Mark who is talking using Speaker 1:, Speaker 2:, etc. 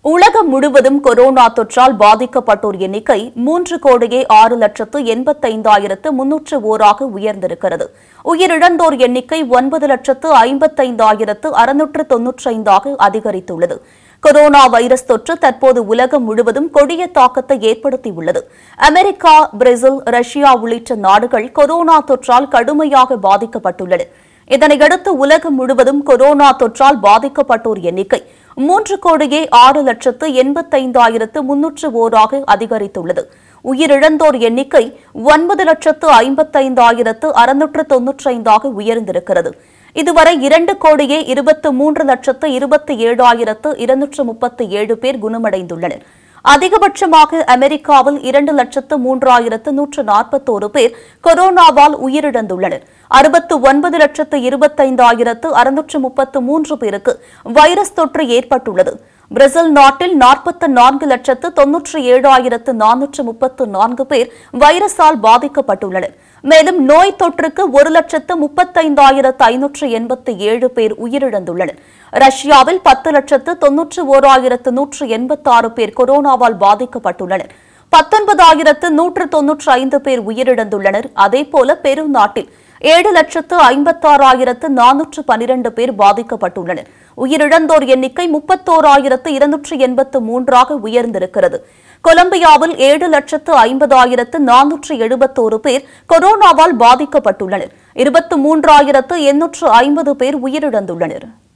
Speaker 1: உலகம் முழுவதும் கொரோனா தொற்றால் பாதிக்கப்பட்டோர் எண்ணிக்கை மூன்று கோடியே ஆறு லட்சத்து எண்பத்தைந்தாயிரத்து முன்னூற்று ஓராக உயர்ந்திருக்கிறது உயிரிழந்தோர் எண்ணிக்கை ஒன்பது லட்சத்து ஐம்பத்தைந்தாயிரத்து அறுநூற்று தொன்னூற்றைந்தாக அதிகரித்துள்ளது கொரோனா வைரஸ் தொற்று தற்போது உலகம் முழுவதும் கொடிய தாக்கத்தை ஏற்படுத்தியுள்ளது அமெரிக்கா பிரேசில் ரஷ்யா உள்ளிட்ட நாடுகள் கொரோனா தொற்றால் கடுமையாக பாதிக்கப்பட்டுள்ளன இதனையடுத்து உலகம் முழுவதும் கொரோனா தொற்றால் பாதிக்கப்பட்டோர் எண்ணிக்கை மூன்று கோடியே ஆறு லட்சத்து எண்பத்தைந்தாயிரத்து முன்னூற்று ஓராக அதிகரித்துள்ளது உயிரிழந்தோர் எண்ணிக்கை ஒன்பது லட்சத்து ஐம்பத்தைந்தாயிரத்து அறுநூற்று தொன்னூற்றைந்தாக உயர்ந்திருக்கிறது இதுவரை இரண்டு கோடியே இருபத்து மூன்று லட்சத்து இருபத்தி ஏழாயிரத்து இருநூற்று முப்பத்தி ஏழு பேர் குணமடைந்துள்ளனர் அதிகபட்சமாக அமெரிக்காவில் இரண்டு லட்சத்து மூன்றாயிரத்து நூற்று நாற்பத்தோரு பேர் கொரோனாவால் உயிரிழந்துள்ளனர் அறுபத்து ஒன்பது லட்சத்து இருபத்தைந்தாயிரத்து அறுநூற்று முப்பத்து மூன்று பேருக்கு வைரஸ் தொற்று ஏற்பட்டுள்ளது பிரேசில் நாட்டில் நாற்பத்து நான்கு லட்சத்து தொன்னூற்றி ஏழாயிரத்து நானூற்று முப்பத்து நான்கு பேர் வைரஸால் பாதிக்கப்பட்டுள்ளனர் மேலும் நோய் தொற்றுக்கு ஒரு லட்சத்து முப்பத்தைந்தாயிரத்து ஐநூற்று எண்பத்தி ஏழு பேர் உயிரிழந்துள்ளனர் ரஷ்யாவில் பத்து லட்சத்து தொன்னூற்று ஓராயிரத்து நூற்று எண்பத்தாறு பேர் கொரோனாவால் பாதிக்கப்பட்டுள்ளனர் பத்தொன்பதாயிரத்து நூற்று தொன்னூற்று ஐந்து பேர் உயிரிழந்துள்ளனர் அதேபோல பெரு நாட்டில் ஏழு லட்சத்து ஐம்பத்தாறாயிரத்து நானூற்று பனிரண்டு பேர் பாதிக்கப்பட்டுள்ளனர் உயிரிழந்தோர் எண்ணிக்கை முப்பத்தோராயிரத்து இருநூற்று எண்பத்து மூன்றாக உயர்ந்திருக்கிறது கொலம்பியாவில் ஏழு லட்சத்து ஐம்பதாயிரத்து நானூற்று எழுபத்தோரு பேர் கொரோனாவால் பாதிக்கப்பட்டுள்ளனர் இருபத்து மூன்றாயிரத்து எண்ணூற்று ஐம்பது பேர் உயிரிழந்துள்ளனர்